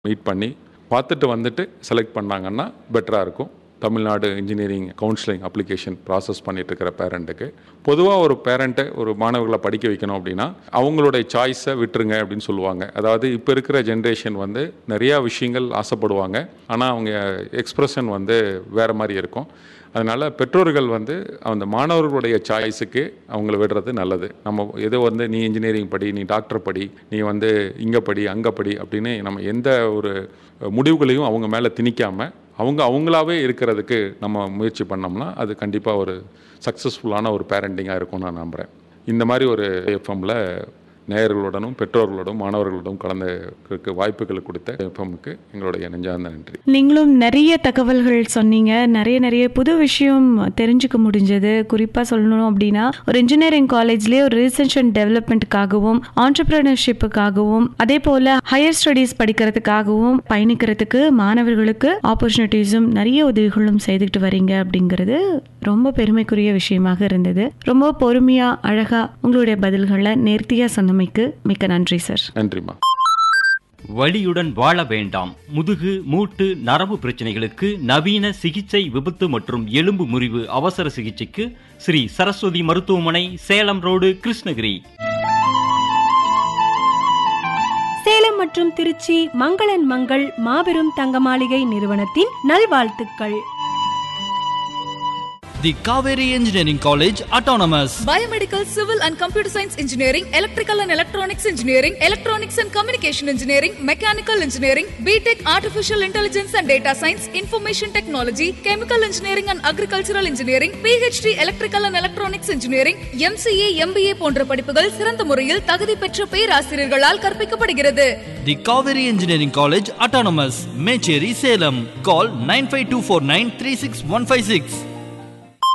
Meet பண்ணி பார்த்துட்டு வந்துட்டு செலக்ட் பண்ணாங்கன்னா பெட்டராக இருக்கும் Tamil Nadu engineering counselling application process பண்ணிட்டு இருக்கிற பேரண்ட்டுக்கு பொதுவாக ஒரு பேரண்ட்டை ஒரு மாணவர்களை படிக்க வைக்கணும் அப்படின்னா அவங்களுடைய சாய்ஸை விட்டுருங்க அப்படின்னு சொல்லுவாங்க அதாவது இப்போ இருக்கிற ஜென்ரேஷன் வந்து நிறையா விஷயங்கள் ஆசைப்படுவாங்க ஆனால் அவங்க எக்ஸ்ப்ரெஷன் வந்து வேறு மாதிரி இருக்கும் அதனால் பெற்றோர்கள் வந்து அந்த மாணவர்களுடைய சாய்ஸுக்கு அவங்கள விடுறது நல்லது நம்ம ஏதோ வந்து நீ இன்ஜினியரிங் படி நீ டாக்டர் படி நீ வந்து இங்கே படி அங்கே படி அப்படின்னு நம்ம எந்த ஒரு முடிவுகளையும் அவங்க மேலே திணிக்காமல் அவங்க அவங்களாவே இருக்கிறதுக்கு நம்ம முயற்சி பண்ணோம்னா அது கண்டிப்பாக ஒரு சக்ஸஸ்ஃபுல்லான ஒரு பேரண்டிங்காக இருக்கும்னு நான் நம்புகிறேன் இந்த மாதிரி ஒரு எஃப்எம்மில் நேயர்களுடனும் பெற்றோர்களுடன் மாணவர்களுடன் கலந்துக்கு வாய்ப்புகள் கொடுத்த எஃப்எம்முக்கு எங்களுடைய நெஞ்சார்ந்த நன்றி நீங்களும் நிறைய தகவல்கள் சொன்னீங்க நிறைய நிறைய புது விஷயம் தெரிஞ்சுக்க முடிஞ்சது குறிப்பாக சொல்லணும் அப்படின்னா ஒரு இன்ஜினியரிங் காலேஜ்லேயே ஒரு ரிசர்ச் அண்ட் டெவலப்மெண்ட்டுக்காகவும் ஆண்டர்பிரினர்ஷிப்புக்காகவும் அதே போல் ஹையர் ஸ்டடீஸ் படிக்கிறதுக்காகவும் பயணிக்கிறதுக்கு மாணவர்களுக்கு ஆப்பர்ச்சுனிட்டிஸும் நிறைய உதவிகளும் செய்துக்கிட்டு வரீங்க அப்படிங்கிறது ரொம்ப பெருமைக்குரிய விஷயமாக இருந்தது ரொம்ப பொறுமையாக அழகாக உங்களுடைய பதில்களை நேர்த்தியாக சொன்னமைக்கு மிக்க நன்றி சார் நன்றிம்மா வலியுடன் வாழ வேண்டாம் முதுகு மூட்டு நரம்பு பிரச்சனைகளுக்கு நவீன சிகிச்சை விபத்து மற்றும் எலும்பு முறிவு அவசர சிகிச்சைக்கு ஸ்ரீ சரஸ்வதி மருத்துவமனை சேலம் ரோடு கிருஷ்ணகிரி சேலம் மற்றும் திருச்சி மங்களன் மங்கள் மாபெரும் தங்க மாளிகை நிறுவனத்தின் நல்வாழ்த்துக்கள் The Kaveri Engineering College Autonomous. Biomedical, Civil and Computer Science Engineering, Electrical and Electronics Engineering, Electronics and Communication Engineering, Mechanical Engineering, BTech Artificial Intelligence and Data Science, Information Technology, Chemical Engineering and Agricultural Engineering, PhD Electrical and Electronics Engineering, MCA, MBA போன்ற படிப்புகள் சிறந்த முறையில் தகுதி பெற்ற பேராசிரியர்களால் கற்பிக்கப்படுகிறது The Kaveri Engineering College Autonomous. Mecheri Salem. Call 95249 36156.